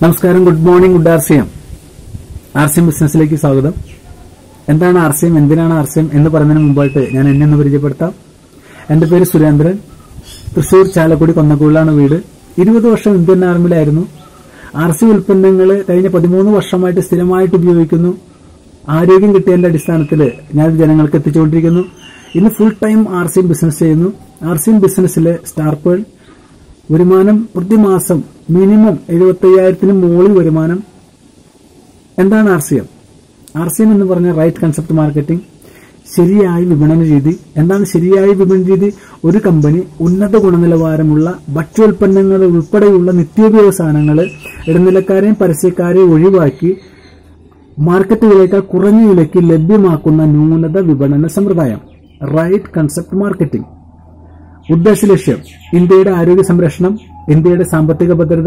നമസ്കാരം good morning good R C M R C M ബിസിനസ്സിലേക്ക് സ്വാഗതം എന്താണ് ആർ സി എം എന്തിനാണ് ആർ സി എം എന്ന് പറയുന്നതിന് മുമ്പായിട്ട് ഞാൻ എന്നെ ഒന്ന് പരിചയപ്പെടുത്താം എന്റെ പേര് സുരേന്ദ്രൻ തൃശൂർ ചാലക്കുടി കൊന്നക്കുള്ളിലാണ് വീട് ഇരുപത് വർഷം ഇന്ത്യൻ ആർമിയിലായിരുന്നു ആർ സി ഉൽപ്പന്നങ്ങൾ കഴിഞ്ഞ പതിമൂന്ന് വർഷമായിട്ട് സ്ഥിരമായിട്ട് ഉപയോഗിക്കുന്നു ആരോഗ്യം കിട്ടിയതിന്റെ അടിസ്ഥാനത്തിൽ ഞാൻ ഇത് ജനങ്ങൾക്ക് എത്തിച്ചുകൊണ്ടിരിക്കുന്നു ഇന്ന് full time R C M business ചെയ്യുന്നു ആർ സി എം ബിസിനസ്സിലെ സ്റ്റാർപ്പേൾ വരുമാനം പ്രതിമാസം മിനിമം എഴുപത്തയ്യായിരത്തിന് മുകളിൽ വരുമാനം എന്താണ് R C M R C M എന്ന് പറഞ്ഞ റൈറ്റ് കൺസെപ്റ്റ് മാർക്കറ്റിംഗ് ശരിയായ വിപണന രീതി എന്താണ് ശരിയായ വിപണന രീതി ഒരു കമ്പനി ഉന്നത ഗുണനിലവാരമുള്ള ഭക്ഷ്യോൽപ്പന്നങ്ങൾ ഉൾപ്പെടെയുള്ള നിത്യോപയോഗ സാധനങ്ങൾ ഇടനിലക്കാരെയും പരസ്യക്കാരെയും ഒഴിവാക്കി മാർക്കറ്റുകളേക്കാൾ കുറഞ്ഞ വിലയ്ക്ക് ലഭ്യമാക്കുന്ന ന്യൂനത വിപണന സമ്പ്രദായം റൈറ്റ് കൺസെപ്റ്റ് മാർക്കറ്റിംഗ് ഉദ്ദേശ ലക്ഷ്യം ഇന്ത്യയുടെ ആരോഗ്യ സംരക്ഷണം ഇന്ത്യയുടെ സാമ്പത്തിക ഭദ്രത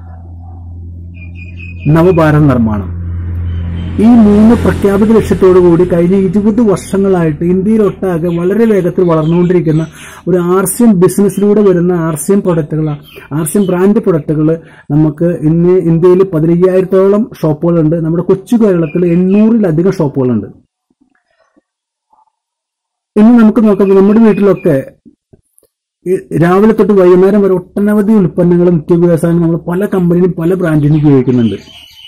നവഭാരത നിർമ്മാണം ഈ മൂന്ന് പ്രഖ്യാപിത ലക്ഷ്യത്തോടുകൂടി കഴിഞ്ഞ ഇരുപത് വർഷങ്ങളായിട്ട് ഇന്ത്യയിലൊട്ടാകെ വളരെ വേഗത്തിൽ വളർന്നുകൊണ്ടിരിക്കുന്ന ഒരു ആർ സി എം ബിസിനസ്സിലൂടെ വരുന്ന ആർ സി എം പ്രൊഡക്റ്റുകൾ ആർ സി എം ബ്രാൻഡ് പ്രൊഡക്റ്റുകൾ നമുക്ക് ഇന്ന് ഇന്ത്യയിൽ പതിനയ്യായിരത്തോളം ഷോപ്പുകളുണ്ട് നമ്മുടെ കൊച്ചു കേരളത്തിൽ എണ്ണൂറിലധികം ഷോപ്പുകളുണ്ട് ഇന്ന് നമുക്ക് നോക്കാം നമ്മുടെ വീട്ടിലൊക്കെ ഈ രാവിലെ തൊട്ട് വൈകുന്നേരം വരെ ഒട്ടനവധി ഉൽപ്പന്നങ്ങളും നിത്യോപയോഗസാധനം നമ്മൾ പല കമ്പനിയും പല ബ്രാൻഡിനും ഉപയോഗിക്കുന്നുണ്ട്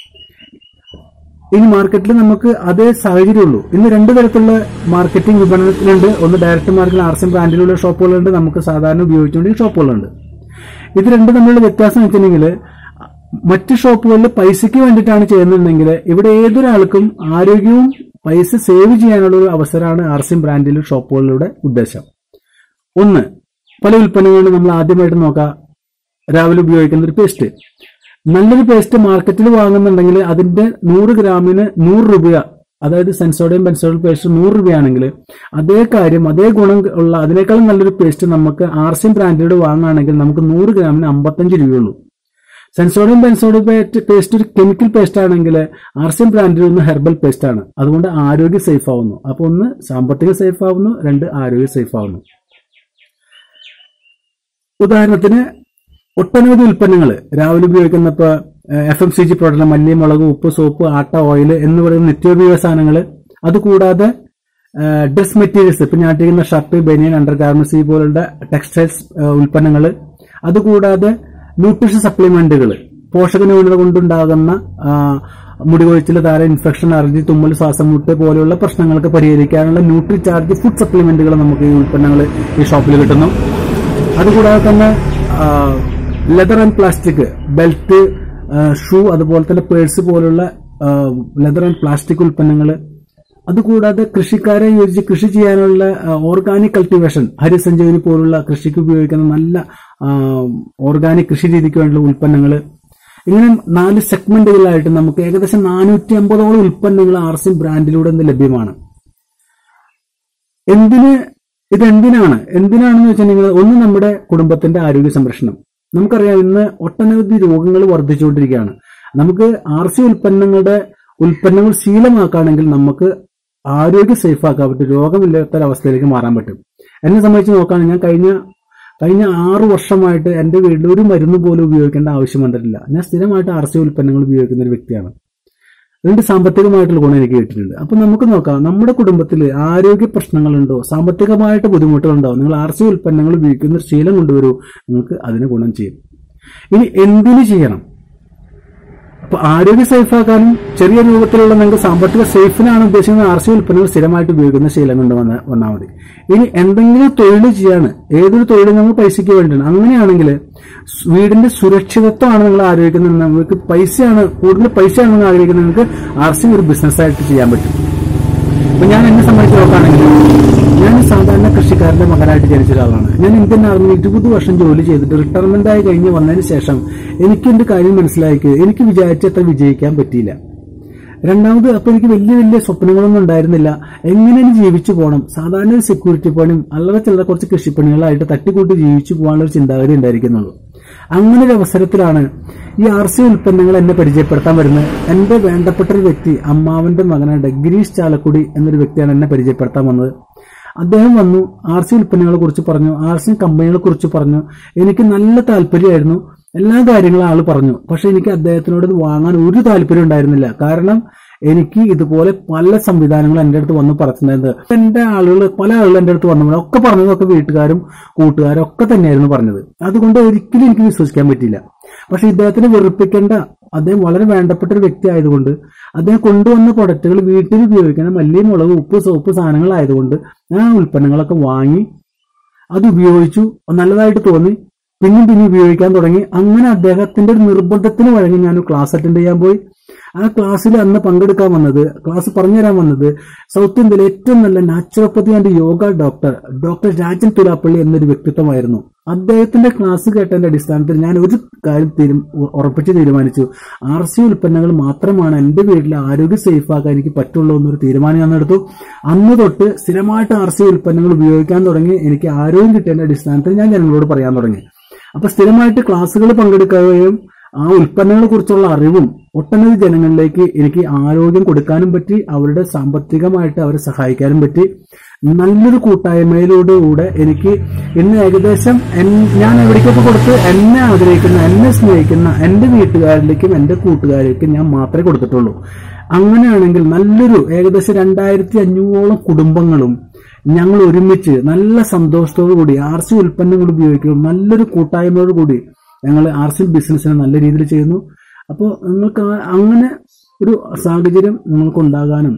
ഇനി മാർക്കറ്റിൽ നമുക്ക് അതേ സാഹചര്യമുള്ളൂ ഇന്ന് രണ്ട് തരത്തിലുള്ള മാർക്കറ്റിംഗ് വിപണനത്തിലുണ്ട് ഒന്ന് ഡയറക്റ്റ് മാർക്കറ്റിൽ ആർ സി എം ബ്രാൻഡിലുള്ള ഷോപ്പുകളുണ്ട് നമുക്ക് സാധാരണ ഉപയോഗിച്ചുകൊണ്ട് ഷോപ്പുകളുണ്ട് ഇത് രണ്ടും തമ്മിലുള്ള വ്യത്യാസം വെച്ചിട്ടുണ്ടെങ്കിൽ മറ്റ് ഷോപ്പുകളിൽ പൈസയ്ക്ക് വേണ്ടിയിട്ടാണ് ചെയ്യുന്നുണ്ടെങ്കിൽ ഇവിടെ ഏതൊരാൾക്കും ആരോഗ്യവും പൈസ സേവ് ചെയ്യാനുള്ള ഒരു അവസരമാണ് ആർ സി എം ബ്രാൻഡിലെ ഷോപ്പുകളുടെ ഉദ്ദേശം ഒന്ന് പല ഉൽപ്പന്നങ്ങളും നമ്മൾ ആദ്യമായിട്ട് നോക്കാം രാവിലെ ഉപയോഗിക്കുന്ന ഒരു പേസ്റ്റ് നല്ലൊരു പേസ്റ്റ് മാർക്കറ്റിൽ വാങ്ങുന്നുണ്ടെങ്കിൽ അതിന്റെ നൂറ് ഗ്രാമിന് നൂറ് രൂപ അതായത് സെൻസോഡിയം ബെൻസോഡിയം പേസ്റ്റ് നൂറ് രൂപയാണെങ്കിൽ അതേ കാര്യം അതേ ഗുണം ഉള്ള അതിനേക്കാളും നല്ലൊരു പേസ്റ്റ് നമുക്ക് ആർസിം ബ്രാൻഡിലൂടെ വാങ്ങുകയാണെങ്കിൽ നമുക്ക് നൂറ് ഗ്രാമിന് അമ്പത്തഞ്ച് രൂപയുള്ളൂ സെൻസോഡിയം ബെൻസോഡിയം പേസ്റ്റ് ഒരു കെമിക്കൽ പേസ്റ്റ് ആണെങ്കിൽ ആർസിം ബ്രാൻഡിൽ ഒന്ന് ഹെർബൽ പേസ്റ്റ് ആണ് അതുകൊണ്ട് ആരോഗ്യം സേഫ് ആവുന്നു അപ്പൊ ഒന്ന് സാമ്പത്തിക സേഫ് ആവുന്നു രണ്ട് ആരോഗ്യ സേഫ് ആവുന്നു ഉദാഹരണത്തിന് ഒട്ടനവധി ഉൽപ്പന്നങ്ങൾ രാവിലെ ഉപയോഗിക്കുന്ന ഇപ്പൊ F M C G product മല്ലി മുളക് ഉപ്പ് സോപ്പ് ആട്ട ഓയിൽ എന്ന് പറയുന്ന നിത്യോപയോഗ സാധനങ്ങൾ അതുകൂടാതെ ഡ്രസ് മെറ്റീരിയൽസ് ഇപ്പൊ ഞാൻ ഇട്ടിരിക്കുന്ന ഷർട്ട് ബനിയൻ അണ്ടർ ഗാർമെന്റ്സ് പോലുള്ള ടെക്സ്റ്റൈൽസ് ഉൽപ്പന്നങ്ങൾ അതുകൂടാതെ ന്യൂട്രീഷൻ സപ്ലിമെന്റുകൾ പോഷക ന്യൂനത കൊണ്ടുണ്ടാകുന്ന ആ, മുടി കൊഴിച്ചിൽ താര ഇൻഫെക്ഷൻ അലർജി തുമ്മൽ ശ്വാസം മുട്ട് പോലെയുള്ള പ്രശ്നങ്ങൾക്ക് പരിഹരിക്കാനുള്ള ന്യൂട്രി ചാർജ് ഫുഡ് സപ്ലിമെന്റുകൾ നമുക്ക് ഈ ഉൽപ്പന്നങ്ങൾ ഈ ഷോപ്പിൽ കിട്ടുന്നു അതുകൂടാതെ തന്നെ leather and plastic belt shoe അതുപോലെ തന്നെ പേഴ്സ് പോലുള്ള ലെതർ ആൻഡ് പ്ലാസ്റ്റിക് ഉൽപ്പന്നങ്ങൾ അതുകൂടാതെ കൃഷിക്കാരെ യോജിച്ച് കൃഷി ചെയ്യാനുള്ള ഓർഗാനിക് കൾട്ടിവേഷൻ ഹരിസഞ്ജീവനി പോലുള്ള കൃഷിക്ക് ഉപയോഗിക്കുന്ന നല്ല ഓർഗാനിക് കൃഷി രീതിക്ക് വേണ്ടിയുള്ള ഉൽപ്പന്നങ്ങൾ ഇങ്ങനെ നാല് സെഗ്മെന്റുകളായിട്ട് നമുക്ക് ഏകദേശം നാനൂറ്റി അമ്പതോളം ഉൽപ്പന്നങ്ങൾ ആർ സി ബ്രാൻഡിലൂടെ ഇന്ന് ലഭ്യമാണ് എന്തിന് ഇതെന്തിനാണ് എന്തിനാണെന്ന് വെച്ചിട്ടുണ്ടെങ്കിൽ ഒന്ന് നമ്മുടെ കുടുംബത്തിന്റെ ആരോഗ്യ സംരക്ഷണം നമുക്കറിയാം ഇന്ന് ഒട്ടനവധി രോഗങ്ങൾ വർദ്ധിച്ചുകൊണ്ടിരിക്കുകയാണ് നമുക്ക് ആർ സി ഉൽപ്പന്നങ്ങളുടെ ഉൽപ്പന്നങ്ങൾ ശീലമാക്കുകയാണെങ്കിൽ നമുക്ക് ആരോഗ്യം സേഫ് ആക്കാൻ പറ്റും രോഗമില്ലാത്ത ഒരവസ്ഥയിലേക്ക് മാറാൻ പറ്റും എന്നെ സംബന്ധിച്ച് നോക്കുകയാണെങ്കിൽ ഞാൻ കഴിഞ്ഞ കഴിഞ്ഞ ആറു വർഷമായിട്ട് എന്റെ വീട്ടിൽ ഒരു മരുന്ന് പോലും ഉപയോഗിക്കേണ്ട ആവശ്യം വന്നിട്ടില്ല ഞാൻ സ്ഥിരമായിട്ട് ആർ സി ഉൽപ്പന്നങ്ങൾ ഉപയോഗിക്കുന്ന ഒരു വ്യക്തിയാണ് അതിന്റെ സാമ്പത്തികമായിട്ടുള്ള ഗുണം എനിക്ക് കിട്ടിയിട്ടുണ്ട് അപ്പൊ നമുക്ക് നോക്കാം നമ്മുടെ കുടുംബത്തിൽ ആരോഗ്യ പ്രശ്നങ്ങളുണ്ടോ സാമ്പത്തികമായിട്ട് ബുദ്ധിമുട്ടുകളുണ്ടോ നിങ്ങൾ ആർ സി ഉൽപ്പന്നങ്ങൾ ഉപയോഗിക്കുന്ന ഒരു ശീലം കൊണ്ടുവരൂ നിങ്ങൾക്ക് അതിന് ഗുണം ചെയ്യും ഇനി എന്തിനു ചെയ്യണം അപ്പൊ ആരോഗ്യ സേഫാക്കാനും ചെറിയ രൂപത്തിലുള്ള നിങ്ങൾക്ക് സാമ്പത്തിക സേഫിനാണ് ഉദ്ദേശിക്കുന്നത് ആർ സി ഉൽപ്പന്നങ്ങൾ സ്ഥിരമായിട്ട് ഉപയോഗിക്കുന്ന ശീലം കൊണ്ട് വന്ന വന്നാൽ മതി ഇനി എന്തെങ്കിലും തൊഴിൽ ചെയ്യാണ് ഏതൊരു തൊഴിലും നമ്മൾ പൈസയ്ക്ക് വേണ്ടിയാണ് അങ്ങനെയാണെങ്കിൽ സ് വീടിന്റെ സുരക്ഷിതത്വമാണ് നിങ്ങൾ ആഗ്രഹിക്കുന്നത് നിങ്ങൾക്ക് പൈസയാണ് കൂടുതൽ പൈസയാണ് നിങ്ങൾ ആഗ്രഹിക്കുന്നത് നിങ്ങൾക്ക് ആർ സി ഒരു ബിസിനസ്സായിട്ട് ചെയ്യാൻ പറ്റും അപ്പൊ ഞാൻ എന്നെ സംബന്ധിച്ച് നോക്കുകയാണെങ്കിൽ ഞാൻ സാധാരണ കൃഷിക്കാരന്റെ മകനായിട്ട് ജനിച്ച ഒരാളാണ് ഞാൻ ഇന്ത്യൻ ആർമിയിൽ ഇരുപത് വർഷം ജോലി ചെയ്തിട്ട് റിട്ടയർമെന്റ് ആയി കഴിഞ്ഞ് വന്നതിന് ശേഷം എനിക്ക് എന്റെ കാര്യം മനസ്സിലാക്കി എനിക്ക് വിചാരിച്ചത്ര വിജയിക്കാൻ പറ്റിയില്ല രണ്ടാമത് അപ്പൊ എനിക്ക് വലിയ വലിയ സ്വപ്നങ്ങളൊന്നും ഉണ്ടായിരുന്നില്ല എങ്ങനെ ജീവിച്ചു പോകണം സാധാരണ ഒരു സെക്യൂരിറ്റി പണിയും അല്ലറ ചില്ലറ കുറച്ച് കൃഷിപ്പണികളായിട്ട് തട്ടിക്കൂട്ടി ജീവിച്ചു പോകാനുള്ള ഒരു ചിന്താഗതി ഉണ്ടായിരിക്കുന്നുള്ളൂ അങ്ങനെ ഒരു അവസരത്തിലാണ് ഈ ആർ സി ഉൽപ്പന്നങ്ങൾ എന്നെ പരിചയപ്പെടുത്താൻ വരുന്നത് എന്റെ വേണ്ടപ്പെട്ട ഒരു വ്യക്തി അമ്മാവന്റെ മകനായ ഗിരീഷ് ചാലക്കുടി എന്നൊരു വ്യക്തിയാണ് എന്നെ പരിചയപ്പെടുത്താൻ വന്നത് അദ്ദേഹം വന്നു ആർ സി ഉൽപ്പന്നങ്ങളെ കുറിച്ച് പറഞ്ഞു ആർ സി കമ്പനികളെ കുറിച്ച് പറഞ്ഞു എനിക്ക് നല്ല താല്പര്യമായിരുന്നു എല്ലാ കാര്യങ്ങളും ആള് പറഞ്ഞു പക്ഷെ എനിക്ക് അദ്ദേഹത്തിനോട് ഇത് വാങ്ങാൻ ഒരു താല്പര്യം ഉണ്ടായിരുന്നില്ല കാരണം എനിക്ക് ഇതുപോലെ പല സംവിധാനങ്ങളും എൻ്റെ അടുത്ത് വന്ന് പറഞ്ഞിട്ടുണ്ടായിരുന്നത് എന്റെ ആളുകൾ പല ആളുകളും എൻ്റെ അടുത്ത് വന്നു ഒക്കെ പറഞ്ഞതൊക്കെ വീട്ടുകാരും കൂട്ടുകാരും ഒക്കെ തന്നെയായിരുന്നു പറഞ്ഞത് അതുകൊണ്ട് ഒരിക്കലും എനിക്ക് വിശ്വസിക്കാൻ പറ്റിയില്ല പക്ഷെ ഇദ്ദേഹത്തിന് വെറുപ്പിക്കേണ്ട അദ്ദേഹം വളരെ വേണ്ടപ്പെട്ട ഒരു വ്യക്തി ആയതുകൊണ്ട് അദ്ദേഹം കൊണ്ടുവന്ന പ്രൊഡക്റ്റുകൾ വീട്ടിൽ ഉപയോഗിക്കുന്ന മല്ലി മുളക് ഉപ്പ് സോപ്പ് സാധനങ്ങളായതുകൊണ്ട് ഞാൻ ആ ഉൽപ്പന്നങ്ങളൊക്കെ വാങ്ങി അത് ഉപയോഗിച്ചു നല്ലതായിട്ട് തോന്നി പിന്നെയും പിന്നെ ഉപയോഗിക്കാൻ തുടങ്ങി അങ്ങനെ അദ്ദേഹത്തിന്റെ ഒരു നിർബന്ധത്തിന് വഴങ്ങി ഞാൻ ക്ലാസ് അറ്റൻഡ് ചെയ്യാൻ പോയി ആ ക്ലാസ്സിൽ അന്ന് പങ്കെടുക്കാൻ വന്നത് ക്ലാസ് പറഞ്ഞുതരാൻ വന്നത് സൗത്ത് ഇന്ത്യയിലെ ഏറ്റവും നല്ല naturopathy and yoga doctor doctor Rajan Thulappally എന്നൊരു വ്യക്തിത്വമായിരുന്നു അദ്ദേഹത്തിന്റെ ക്ലാസ് കേട്ടതിന്റെ അടിസ്ഥാനത്തിൽ ഞാൻ ഒരു കാര്യം തീരും ഉറപ്പിച്ച് തീരുമാനിച്ചു ആർ സി ഉൽപ്പന്നങ്ങൾ മാത്രമാണ് എന്റെ വീട്ടിലെ ആരോഗ്യം സേഫ് ആക്കാൻ എനിക്ക് പറ്റുള്ളൂ എന്നൊരു തീരുമാനം ഞാൻ എടുത്തു അന്ന് തൊട്ട് സ്ഥിരമായിട്ട് ആർ സി ഉൽപ്പന്നങ്ങൾ ഉപയോഗിക്കാൻ തുടങ്ങി എനിക്ക് ആരോഗ്യം കിട്ടിയതിന്റെ അടിസ്ഥാനത്തിൽ ഞാൻ ജനങ്ങളോട് പറയാൻ തുടങ്ങി അപ്പൊ സ്ഥിരമായിട്ട് ക്ലാസ്സുകൾ പങ്കെടുക്കുകയും ആ ഉൽപ്പന്നങ്ങളെ കുറിച്ചുള്ള അറിവും ഒട്ടനവധി ജനങ്ങളിലേക്ക് എനിക്ക് ആരോഗ്യം കൊടുക്കാനും പറ്റി അവരുടെ സാമ്പത്തികമായിട്ട് അവരെ സഹായിക്കാനും പറ്റി നല്ലൊരു കൂട്ടായ്മയിലൂടെ കൂടെ എനിക്ക് ഇന്ന് ഏകദേശം എൻ- ഞാൻ എവിടേക്കൊക്കെ കൊടുത്ത് എന്നെ ആഗ്രഹിക്കുന്ന എന്നെ സ്നേഹിക്കുന്ന എന്റെ വീട്ടുകാരിലേക്കും എന്റെ കൂട്ടുകാരിലേക്കും ഞാൻ മാത്രമേ കൊടുത്തിട്ടുള്ളൂ അങ്ങനെയാണെങ്കിൽ നല്ലൊരു ഏകദേശം രണ്ടായിരത്തി അഞ്ഞൂറോളം കുടുംബങ്ങളും ഞങ്ങൾ ഒരുമിച്ച് നല്ല സന്തോഷത്തോടു കൂടി ആർ സി ഉൽപ്പന്നങ്ങൾ ഉപയോഗിക്കും നല്ലൊരു കൂട്ടായ്മയോട് കൂടി ഞങ്ങൾ ആർ സി ബിസിനസ്സിനെ നല്ല രീതിയിൽ ചെയ്യുന്നു അപ്പോൾ നിങ്ങൾക്ക് ആ- അങ്ങനെ ഒരു സാഹചര്യം നിങ്ങൾക്ക് ഉണ്ടാകാനും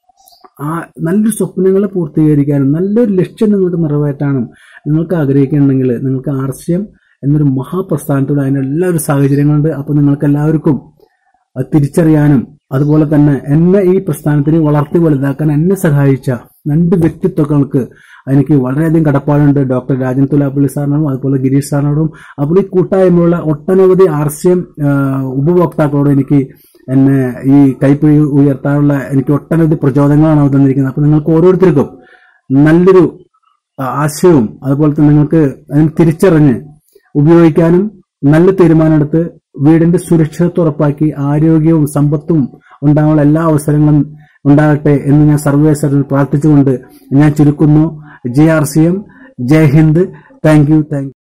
ആ നല്ലൊരു സ്വപ്നങ്ങളെ പൂർത്തീകരിക്കാനും നല്ലൊരു ലക്ഷ്യം നിങ്ങൾക്ക് നിറവേറ്റാനും നിങ്ങൾക്ക് ആഗ്രഹിക്കുന്നുണ്ടെങ്കിൽ നിങ്ങൾക്ക് ആർ സി എം എന്നൊരു മഹാപ്രസ്ഥാനത്തോട് അതിന് എല്ലാ ഒരു സാഹചര്യങ്ങളുണ്ട് അപ്പോൾ നിങ്ങൾക്ക് എല്ലാവർക്കും അത് തിരിച്ചറിയാനും അതുപോലെ തന്നെ എന്നെ ഈ പ്രസ്ഥാനത്തിന് വളർത്തി വലുതാക്കാൻ എന്നെ സഹായിച്ച രണ്ട് വ്യക്തിത്വങ്ങൾക്ക് എനിക്ക് വളരെയധികം കടപ്പാടുണ്ട് ഡോക്ടർ രാജൻ തുലാപ്പള്ളി സാറിനോടും അതുപോലെ ഗിരീഷ് സാറിനോടും അപ്പോൾ ഈ കൂട്ടായ്മയുള്ള ഒട്ടനവധി ആർ സി എം ഉപഭോക്താക്കളോടും എനിക്ക് എന്നെ ഈ കൈപ്പിഴി ഉയർത്താനുള്ള എനിക്ക് ഒട്ടനവധി പ്രചോദനങ്ങളാണ് അവർ തന്നിരിക്കുന്നത് അപ്പോൾ നിങ്ങൾക്ക് ഓരോരുത്തർക്കും നല്ലൊരു ആ, ആശയവും അതുപോലെ തന്നെ നിങ്ങൾക്ക് അതിന് തിരിച്ചറിഞ്ഞ് ഉപയോഗിക്കാനും നല്ല തീരുമാനമെടുത്ത് വീടിന്റെ സുരക്ഷിതത്വം ഉറപ്പാക്കി ആരോഗ്യവും സമ്പത്തും ഉണ്ടാകാനുള്ള എല്ലാ അവസരങ്ങളും ഉണ്ടാകട്ടെ എന്ന് ഞാൻ സർവേശ്വരൻ പ്രാർത്ഥിച്ചുകൊണ്ട് ഞാൻ ചുരുക്കുന്നു J R C M Jai Hind thank you thank